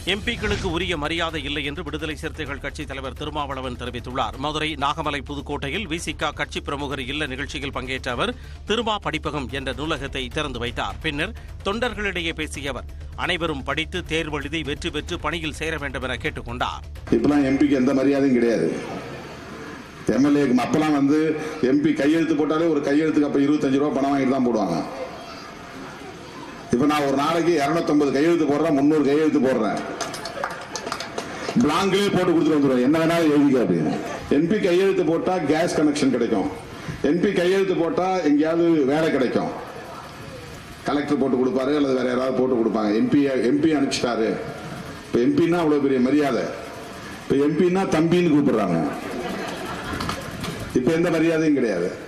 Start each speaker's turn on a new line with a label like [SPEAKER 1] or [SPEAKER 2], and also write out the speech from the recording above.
[SPEAKER 1] எம்பிக்களுக்கு உரிய மரியாதை இல்லை என்று விடுதலை சிறுத்தைகள் கட்சித் தலைவர் திருமாவளவன் தெரிவித்துள்ளார் மதுரை நாகமலை புதுக்கோட்டையில் விசிக கட்சி பிரமுகர் இல்ல நிகழ்ச்சியில் பங்கேற்ற அவர் திருமா படிப்பகம் என்ற நூலகத்தை திறந்து வைத்தார் பின்னர் தொண்டர்களிடையே பேசிய அவர் அனைவரும் படித்து தேர்வெழுதி வெற்றி பெற்று பணியில் சேர வேண்டும் என கேட்டுக் கொண்டார்
[SPEAKER 2] இப்பெல்லாம் எம்பிக்கு எந்த மரியாதையும் கிடையாது எம்எல்ஏக்கு அப்பெல்லாம் வந்து எம்பி கையெழுத்து போட்டாலே ஒரு கையெழுத்துக்கு அப்ப இருபத்தஞ்சு ரூபா பணம் வாங்கிட்டு தான் போடுவாங்க இப்ப நான் ஒரு நாளைக்கு 250 கையெழுத்து போடுறேன் முந்நூறு கையெழுத்து போடுறேன் பிளாங்க்லயே போட்டு கொடுத்துட்டு வந்துடுவேன் என்ன வேணாலும் எழுதிக்க அப்படின்னு என்பி கையெழுத்து போட்டா கேஸ் கனெக்ஷன் கிடைக்கும் என்பி கையெழுத்து போட்டா எங்கேயாவது வேலை கிடைக்கும் கலெக்டர் போட்டு கொடுப்பாரு அல்லது வேற யாராவது போட்டு கொடுப்பாங்க எம்பி எம்பி அனுப்பிச்சிட்டாரு இப்ப எம்பின்னா அவ்வளவு பெரிய மரியாதை இப்ப எம்பின்னா தம்பின்னு கூப்பிடுறாங்க இப்ப எந்த மரியாதையும் கிடையாது